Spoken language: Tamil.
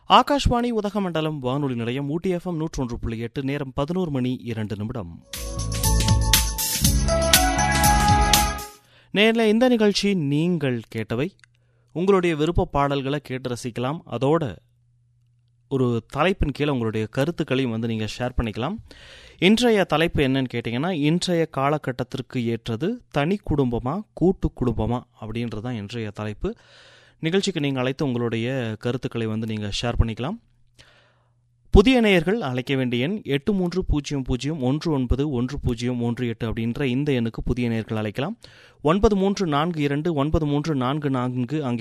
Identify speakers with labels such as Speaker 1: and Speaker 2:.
Speaker 1: ஆகாஷ்வாணி உதகமண்டலம் வானொலி நிலையம் ஊட்டி எஃப்எம் நூற்றொன்று புள்ளி எட்டு நேரம் பதினோரு மணி இரண்டு நிமிடம் நேரில் இந்த நிகழ்ச்சி நீங்கள் கேட்டவை உங்களுடைய விருப்ப பாடல்களை கேட்டு ரசிக்கலாம் அதோட ஒரு தலைப்பின் கீழே உங்களுடைய கருத்துக்களையும் வந்து நீங்கள் ஷேர் பண்ணிக்கலாம் இன்றைய தலைப்பு என்னன்னு கேட்டிங்கன்னா இன்றைய காலகட்டத்திற்கு ஏற்றது தனி குடும்பமா கூட்டு குடும்பமா அப்படின்றது தான் இன்றைய தலைப்பு நிகழ்ச்சிக்கு நீங்கள் அழைத்து உங்களுடைய கருத்துக்களை வந்து நீங்கள் ஷேர் பண்ணிக்கலாம் புதிய நேயர்கள் அழைக்க வேண்டிய எண் எட்டு மூன்று பூஜ்ஜியம் பூஜ்ஜியம் ஒன்று ஒன்பது ஒன்று பூஜ்ஜியம் ஒன்று எட்டு அப்படின்ற இந்த எண்ணுக்கு புதிய நேயர்கள் அழைக்கலாம் ஒன்பது மூன்று நான்கு இரண்டு ஒன்பது மூன்று நான்கு நான்கு அங்கே